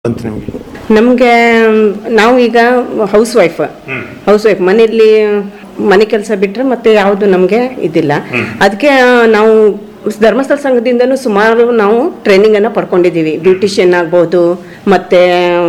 ಬಂತು ನಿಮಗೆ ನಮಗೆ ನಾವು ಈಗ ಹೌಸ್ ವೈಫ್ ಹೌಸ್ ವೈಫ್ ಮನೆಯಲ್ಲಿ ಮನೆ ಕೆಲಸ ಬಿಟ್ರೆ ಮತ್ತೆ ಯಾವುದು ನಮಗೆ ಇದಿಲ್ಲ ಅದಕ್ಕೆ ನಾವು ಧರ್ಮಸ್ಥಳ ಸಂಘದಿಂದನೂ ಸುಮಾರು ನಾವು ಟ್ರೈನಿಂಗ್ ಅನ್ನ ಪಡ್ಕೊಂಡಿದ್ದೀವಿ ಬ್ಯೂಟಿಷಿಯನ್ ಆಗ್ಬೋದು ಮತ್ತೆ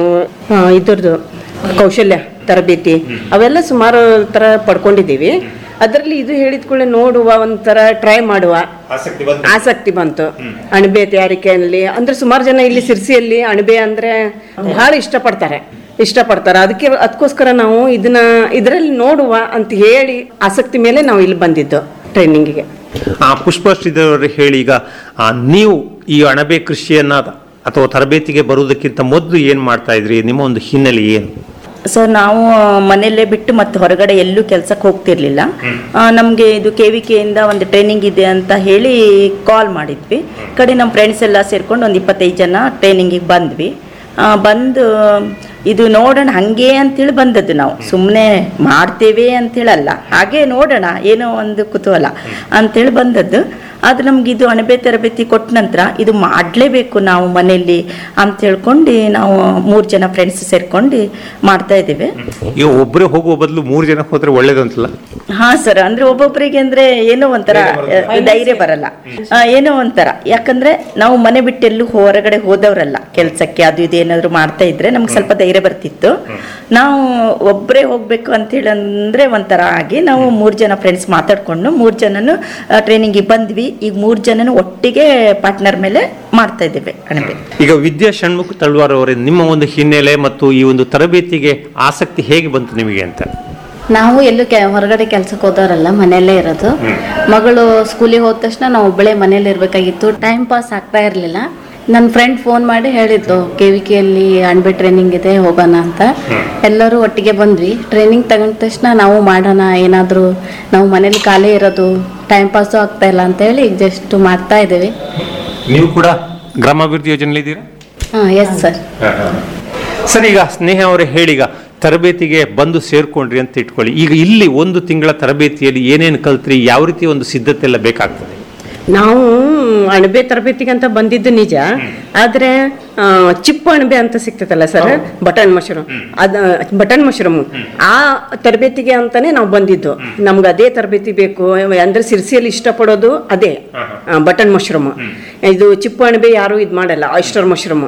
ಆ, ಇದ್ರದ್ದು ಕೌಶಲ್ಯ ತರಬೇತಿ ಅವೆಲ್ಲ ಸುಮಾರು ಥರ ಪಡ್ಕೊಂಡಿದ್ದೀವಿ ಅದರಲ್ಲಿ ಇದು ಹೇಳಿದ ಕೂಡಲೇ ನೋಡುವ ಒಂಥರ ಟ್ರೈ ಮಾಡುವ ಆಸಕ್ತಿ ಬಂತು ಆಸಕ್ತಿ ಬಂತು ಅಣಬೆ ತಯಾರಿಕೆಯಲ್ಲಿ ಅಂದ್ರೆ ಸುಮಾರು ಜನ ಇಲ್ಲಿ ಸಿರ್ಸಿಯಲ್ಲಿ ಅಣಬೆ ಅಂದ್ರೆ ಬಹಳ ಇಷ್ಟಪಡ್ತಾರೆ ಇಷ್ಟಪಡ್ತಾರೆ ಅದಕ್ಕೆ ಅದಕ್ಕೋಸ್ಕರ ನಾವು ಇದನ್ನ ಇದರಲ್ಲಿ ನೋಡುವ ಅಂತ ಹೇಳಿ ಆಸಕ್ತಿ ಮೇಲೆ ನಾವು ಇಲ್ಲಿ ಬಂದಿದ್ದು ಟ್ರೈನಿಂಗಿಗೆ ಆ ಪುಷ್ಪಶ್ರೀದೇವರು ಹೇಳಿ ಈಗ ಆ, ನೀವು ಈ ಅಣಬೆ ಕೃಷಿಯನ್ನ ಅಥವಾ ತರಬೇತಿಗೆ ಬರುವುದಕ್ಕಿಂತ ಮೊದಲು ಏನು ಮಾಡ್ತಾ ಇದ್ರಿ ನಿಮ್ಮ ಒಂದು ಹಿನ್ನೆಲೆ ಏನು ಸರ್ ನಾವು ಮನೆಯಲ್ಲೇ ಬಿಟ್ಟು ಮತ್ತೆ ಹೊರಗಡೆ ಎಲ್ಲೂ ಕೆಲ್ಸಕ್ಕೆ ಹೋಗ್ತಿರ್ಲಿಲ್ಲ ನಮಗೆ ಇದು ಕೆ ವಿ ಕೆಯಿಂದ ಒಂದು ಟ್ರೈನಿಂಗ್ ಇದೆ ಅಂತ ಹೇಳಿ ಕಾಲ್ ಮಾಡಿದ್ವಿ ಕಡೆ ನಮ್ಮ ಫ್ರೆಂಡ್ಸ್ ಎಲ್ಲ ಸೇರ್ಕೊಂಡು ಒಂದು ಇಪ್ಪತ್ತೈದು ಜನ ಟ್ರೈನಿಂಗಿಗೆ ಬಂದ್ವಿ ಆ, ಬಂದು ಇದು ನೋಡೋಣ ಹಂಗೆ ಅಂತೇಳಿ ಬಂದದ್ದು ನಾವು ಸುಮ್ಮನೆ ಮಾಡ್ತೇವೆ ಅಂತೇಳಲ್ಲ ಹಾಗೆ ನೋಡೋಣ ಏನೋ ಒಂದು ಕುತೂಹಲ ಅಂತೇಳಿ ಬಂದದ್ದು ಅದು ನಮ್ಗೆ ಇದು ಅಣಬೆ ತರಬೇತಿ ಕೊಟ್ಟ ನಂತರ ಇದು ಮಾಡಲೇಬೇಕು ನಾವು ಮನೆಯಲ್ಲಿ ಅಂತ ಹೇಳ್ಕೊಂಡು ನಾವು ಮೂರು ಜನ ಫ್ರೆಂಡ್ಸ್ ಸೇರ್ಕೊಂಡು ಮಾಡ್ತಾ ಇದ್ದೇವೆ ಈಗ ಒಬ್ಬರೇ ಹೋಗುವ ಬದಲು ಮೂರು ಜನ ಹೋದ್ರೆ ಒಳ್ಳೇದಂತಲ್ಲ ಹಾ ಸರ್ ಅಂದ್ರೆ ಒಬ್ಬೊಬ್ಬರಿಗೆ ಅಂದ್ರೆ ಏನೋ ಒಂಥರ ಆ, ಧೈರ್ಯ ಬರಲ್ಲ ಆ, ಏನೋ ಒಂಥರ ಯಾಕಂದ್ರೆ ನಾವು ಮನೆ ಬಿಟ್ಟು ಎಲ್ಲೂ ಹೊರಗಡೆ ಹೋದವರಲ್ಲ ಕೆಲ್ಸಕ್ಕೆ ಅದು ಇದು ಏನಾದ್ರು ಮಾಡ್ತಾ ಇದ್ರೆ ನಮ್ಗೆ ಸ್ವಲ್ಪ ಧೈರ್ಯ ಬರ್ತಿತ್ತು ನಾವು ಒಬ್ಬರೇ ಹೋಗ್ಬೇಕು ಅಂತೇಳಿ ಅಂದ್ರೆ ಒಂಥರ ಆಗಿ ನಾವು ಮೂರು ಜನ ಫ್ರೆಂಡ್ಸ್ ಮಾತಾಡ್ಕೊಂಡು ಮೂರು ಜನನು ಟ್ರೈನಿಂಗಿಗೆ ಬಂದ್ವಿ ಈಗ ಮೂರು ಜನನು ಒಟ್ಟಿಗೆ ಪಾರ್ಟ್ನರ್ ಮೇಲೆ ಮಾಡ್ತಾ ಇದ್ದೇವೆ ಅಣಬೆ ಈಗ ವಿದ್ಯಾ ಷಣ್ಮುಖ ತಳ್ವಾರ್ ಅವರೇ ನಿಮ್ಮ ಒಂದು ಹಿನ್ನೆಲೆ ಮತ್ತು ಈ ಒಂದು ತರಬೇತಿಗೆ ಆಸಕ್ತಿ ಹೇಗೆ ಬಂತು ನಿಮಗೆ ಅಂತ ನಾವು ಎಲ್ಲೂ ಕೆ ಹೊರಗಡೆ ಕೆಲ್ಸಕ್ಕೆ ಹೋದವರಲ್ಲ ಮನೆಯಲ್ಲೇ ಇರೋದು ಮಗಳು ಸ್ಕೂಲಿಗೆ ಹೋದ ತಕ್ಷಣ ನಾವು ಒಬ್ಬಳೇ ಮನೇಲಿ ಇರಬೇಕಾಗಿತ್ತು ಟೈಮ್ ಪಾಸ್ ಆಗ್ತಾ ಇರಲಿಲ್ಲ ನನ್ನ ಫ್ರೆಂಡ್ ಫೋನ್ ಮಾಡಿ ಹೇಳಿದ್ದು ಕೆ ವಿ ಕೆಯಲ್ಲಿ ಅಣಬೆ ಟ್ರೈನಿಂಗ್ ಇದೆ ಹೋಗೋಣ ಅಂತ ಎಲ್ಲರೂ ಒಟ್ಟಿಗೆ ಬಂದ್ವಿ ಟ್ರೈನಿಂಗ್ ತಗೊಂಡ ತಕ್ಷಣ ನಾವು ಮಾಡೋಣ ಏನಾದರೂ ನಾವು ಮನೇಲಿ ಖಾಲಿ ಇರೋದು ಟೈಮ್ ಪಾಸು ಆಗ್ತಾ ಇಲ್ಲ ಅಂತ ಹೇಳಿ ಈಗ ಜಸ್ಟ್ ಮಾಡ್ತಾ ಇದ್ದೀವಿ ನೀವು ಕೂಡ ಗ್ರಾಮಾಭಿವೃದ್ಧಿ ಯೋಜನೆ ಇದ್ದೀರಾ ಹಾಂ ಎಸ್ ಸರ್ ಸರ್ ಈಗ ಸ್ನೇಹ ಅವರೇ ಹೇಳೀಗ ತರಬೇತಿಗೆ ಬಂದು ಸೇರ್ಕೊಂಡ್ರಿ ಅಂತ ಇಟ್ಕೊಳ್ಳಿ ಈಗ ಇಲ್ಲಿ ಒಂದು ತಿಂಗಳ ತರಬೇತಿಯಲ್ಲಿ ಏನೇನು ಕಲ್ತ್ರಿ ಯಾವ ರೀತಿ ಒಂದು ಸಿದ್ಧತೆ ಎಲ್ಲ ಬೇಕಾಗ್ತದೆ ನಾವು ಅಣಬೆ ತರಬೇತಿಗೆ ಅಂತ ಬಂದಿದ್ದು ನಿಜ ಆದ್ರೆ ಆ, ಚಿಪ್ಪು ಅಣಬೆ ಅಂತ ಸಿಗ್ತೈತಲ್ಲ ಸರ್ ಬಟನ್ ಮಶ್ರೂಮ್ ಅದ ಬಟನ್ ಮಶ್ರೂಮ್ ಆ ತರಬೇತಿಗೆ ಅಂತಾನೆ ನಾವು ಬಂದಿದ್ದು ನಮ್ಗೆ ಅದೇ ತರಬೇತಿ ಬೇಕು ಅಂದ್ರೆ ಸಿರ್ಸಿಯಲ್ಲಿ ಇಷ್ಟಪಡೋದು ಅದೇ ಬಟನ್ ಮಶ್ರೂಮ್ ಇದು ಚಿಪ್ಪು ಅಣಬೆ ಯಾರು ಇದು ಮಾಡಲ್ಲ ಆಯಿಸ್ಟರ್ ಮಶ್ರೂಮ್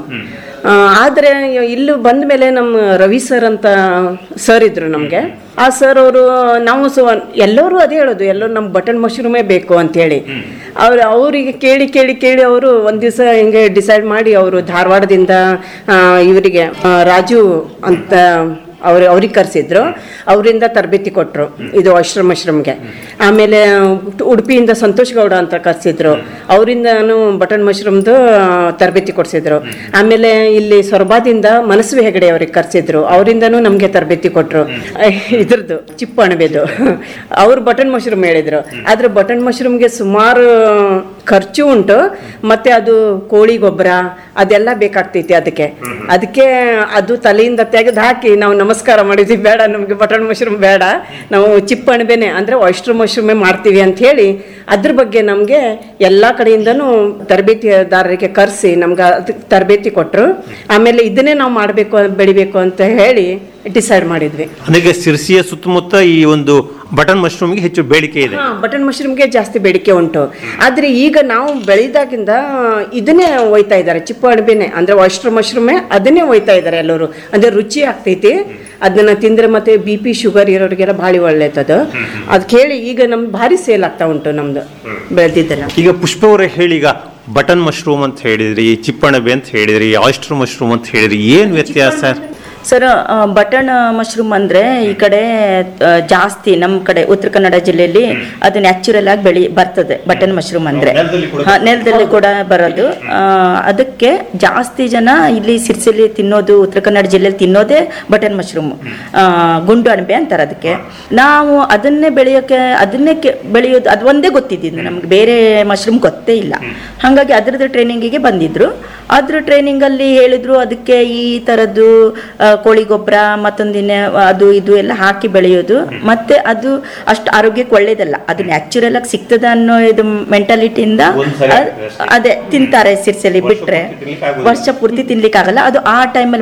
ಆದ್ರೆ ಇಲ್ಲಿ ಬಂದ ಮೇಲೆ ನಮ್ಮ ರವಿ ಸರ್ ಅಂತ ಸರ್ ಇದ್ರು ನಮಗೆ ಆ ಸರ್ ಅವರು ನಾವು ಸೊ ಎಲ್ಲರೂ ಅದೇ ಹೇಳೋದು ಎಲ್ಲರೂ ನಮ್ಮ ಬಟನ್ ಮಶ್ರೂಮೇ ಬೇಕು ಅಂತೇಳಿ ಅವ್ರು ಅವರಿಗೆ ಕೇಳಿ ಕೇಳಿ ಕೇಳಿ ಅವರು ಒಂದು ದಿವಸ ಹಿಂಗೆ ಡಿಸೈಡ್ ಮಾಡಿ ಅವರು ಧಾರವಾಡದಿಂದ ಆ, ಇವರಿಗೆ ಆ, ರಾಜು ಅಂತ ಅವ್ರು ಅವ್ರಿಗೆ ಕರೆಸಿದ್ರು ಅವರಿಂದ ತರಬೇತಿ ಕೊಟ್ಟರು ಇದು ಆಶ್ರಮ್ ಮಶ್ರೂಮ್ಗೆ ಆಮೇಲೆ ಉಡುಪಿಯಿಂದ ಸಂತೋಷ್ ಗೌಡ ಅಂತ ಕರೆಸಿದ್ರು ಅವರಿಂದನೂ ಬಟನ್ ಮಶ್ರೂಮ್ದು ತರಬೇತಿ ಕೊಡಿಸಿದ್ರು ಆಮೇಲೆ ಇಲ್ಲಿ ಸೊರಬಾದಿಂದ ಮನಸ್ವಿ ಹೆಗಡೆ ಅವ್ರಿಗೆ ಕರೆಸಿದ್ರು ಅವರಿಂದನೂ ನಮಗೆ ತರಬೇತಿ ಕೊಟ್ಟರು ಇದ್ರದ್ದು ಚಿಪ್ಪು ಅಣಬೆದು ಅವ್ರು ಬಟನ್ ಮಶ್ರೂಮ್ ಹೇಳಿದ್ರು ಆದ್ರೆ ಬಟನ್ ಮಶ್ರೂಮ್ಗೆ ಸುಮಾರು ಖರ್ಚು ಉಂಟು ಮತ್ತೆ ಅದು ಕೋಳಿ ಗೊಬ್ಬರ ಅದೆಲ್ಲ ಬೇಕಾಗ್ತೈತಿ ಅದಕ್ಕೆ ಅದಕ್ಕೆ ಅದು ತಲೆಯಿಂದ ತೆಗೆದು ಹಾಕಿ ನಾವು ನಮಸ್ಕಾರ ಮಾಡಿದ್ವಿ ಬೇಡ ನಮಗೆ ಬಟನ್ ಮಶ್ರೂಮ್ ಬೇಡ ನಾವು ಚಿಪ್ಪು ಅಣಬೆನೆ ಅಂದ್ರೆ ಆಯಿಸ್ಟರ್ ಮಶ್ರೂಮೇ ಮಾಡ್ತೀವಿ ಅಂತ ಹೇಳಿ ಅದ್ರ ಬಗ್ಗೆ ನಮಗೆ ಎಲ್ಲ ಕಡೆಯಿಂದನೂ ತರಬೇತಿದಾರರಿಗೆ ಕರೆಸಿ ನಮ್ಗೆ ಅದಕ್ಕೆ ತರಬೇತಿ ಕೊಟ್ಟರು ಆಮೇಲೆ ಇದನ್ನೇ ನಾವು ಮಾಡಬೇಕು ಬೆಳಿಬೇಕು ಅಂತ ಹೇಳಿ ಡಿಸೈಡ್ ಮಾಡಿದ್ವಿ ನನಗೆ ಸಿರ್ಸಿಯ ಸುತ್ತಮುತ್ತ ಈ ಒಂದು ಬಟನ್ ಮಶ್ರೂಮ್ಗೆ ಹೆಚ್ಚು ಬೇಡಿಕೆ ಇದೆ ಹಾ ಬಟನ್ ಮಶ್ರೂಮ್ಗೆ ಜಾಸ್ತಿ ಬೇಡಿಕೆ ಉಂಟು ಆದ್ರೆ ಈಗ ನಾವು ಬೆಳೆದಾಗಿಂದ ಇದನ್ನೇ ಒಯ್ತಾ ಇದ್ದಾರೆ ಚಿಪ್ಪು ಅಣಬೆನೆ ಅಂದ್ರೆ ವಾಯ್ಸ್ಟರ್ ಮಶ್ರೂಮೇ ಅದನ್ನೇ ಒಯ್ತಾ ಇದ್ದಾರೆ ಎಲ್ಲರೂ ಅಂದ್ರೆ ರುಚಿ ಆಗ್ತೈತಿ ಅದನ್ನ ತಿಂದ್ರೆ ಮತ್ತೆ ಬಿ ಪಿ ಶುಗರ್ ಇರೋರಿಗೆಲ್ಲ ಭಾಳ ಒಳ್ಳೇದದು ಅದು ಕೇಳಿ ಈಗ ನಮ್ದು ಭಾರಿ ಸೇಲ್ ಆಗ್ತಾ ಉಂಟು ನಮ್ದು ಬೆಳೆದಿದ್ದೆಲ್ಲ ಈಗ ಪುಷ್ಪ ಅವರೇ ಹೇಳಿ ಈಗ ಬಟನ್ ಮಶ್ರೂಮ್ ಅಂತ ಹೇಳಿದ್ರಿ ಚಿಪ್ಪಣಬೆ ಅಂತ ಹೇಳಿದ್ರಿ ಆಯಿಸ್ಟರ್ ಮಶ್ರೂಮ್ ಅಂತ ಹೇಳಿದ್ರಿ ಏನು ವ್ಯತ್ಯಾಸ ಸರ್ ಬಟನ್ ಮಶ್ರೂಮ್ ಅಂದ್ರೆ ಈ ಕಡೆ ಆ, ಜಾಸ್ತಿ ನಮ್ಮ ಕಡೆ ಉತ್ತರ ಕನ್ನಡ ಜಿಲ್ಲೆಯಲ್ಲಿ ಅದು ನ್ಯಾಚುರಲ್ ಆಗಿ ಬೆಳಿ ಬರ್ತದೆ ಬಟನ್ ಮಶ್ರೂಮ್ ಅಂದ್ರೆ ನೆಲದಲ್ಲಿ ಕೂಡ ಹಾ, ನೆಲದಲ್ಲಿ ಕೂಡ ಬರೋದು ಆ, ಅದಕ್ಕೆ ಜಾಸ್ತಿ ಜನ ಇಲ್ಲಿ ಸಿರ್ಸಿಲಿ ತಿನ್ನೋದು ಉತ್ತರ ಕನ್ನಡ ಜಿಲ್ಲೆಯಲ್ಲಿ ತಿನ್ನೋದೇ ಬಟನ್ ಮಶ್ರೂಮ್ ಗುಂಡು ಅಣಬೆ ಅಂತಾರೆ ಅದಕ್ಕೆ ನಾವು ಅದನ್ನೇ ಬೆಳೆಯೋಕೆ ಅದನ್ನೇ ಕೆ- ಬೆಳೆಯೋದು ಅದು ಒಂದೇ ಗೊತ್ತಿದ್ದು ನಮ್ಗೆ ಬೇರೆ ಮಶ್ರೂಮ್ ಗೊತ್ತೇ ಇಲ್ಲ ಹಾಗಾಗಿ ಅದ್ರದ್ದು ಟ್ರೈನಿಂಗಿಗೆ ಬಂದಿದ್ರು ಅದ್ರ ಟ್ರೈನಿಂಗಲ್ಲಿ ಹೇಳಿದ್ರು ಅದಕ್ಕೆ ಈ ಥರದ್ದು ಆ, ಕೋಳಿ ಗೊಬ್ಬರ ಮತ್ತೊಂದಿನ ಅದು ಇದು ಎಲ್ಲ ಹಾಕಿ ಬೆಳೆಯೋದು ಮತ್ತೆ ಅದು ಅಷ್ಟು ಆರೋಗ್ಯಕ್ಕೆ ಒಳ್ಳೇದಲ್ಲ ಅದು ನ್ಯಾಚುರಲ್ ಆಗಿ ಸಿಗ್ತದ ಅನ್ನೋ ಇದು ಮೆಂಟಾಲಿಟಿಯಿಂದ ಒಂದ್ಸರಿ ಅದೇ ತಿಂತಾರೆ ಸಿರ್ಸಲ್ಲಿ ಬಿಟ್ರೆ ತಿನ್ಲಿಕ್ಕೆ ಆಗೋದಿಲ್ಲ. ವರ್ಷ ಪೂರ್ತಿ ತಿನ್ಲಿಕ್ಕೆ ಆಗಲ್ಲ ಅದು ಆ ಟೈಮಲ್ಲಿ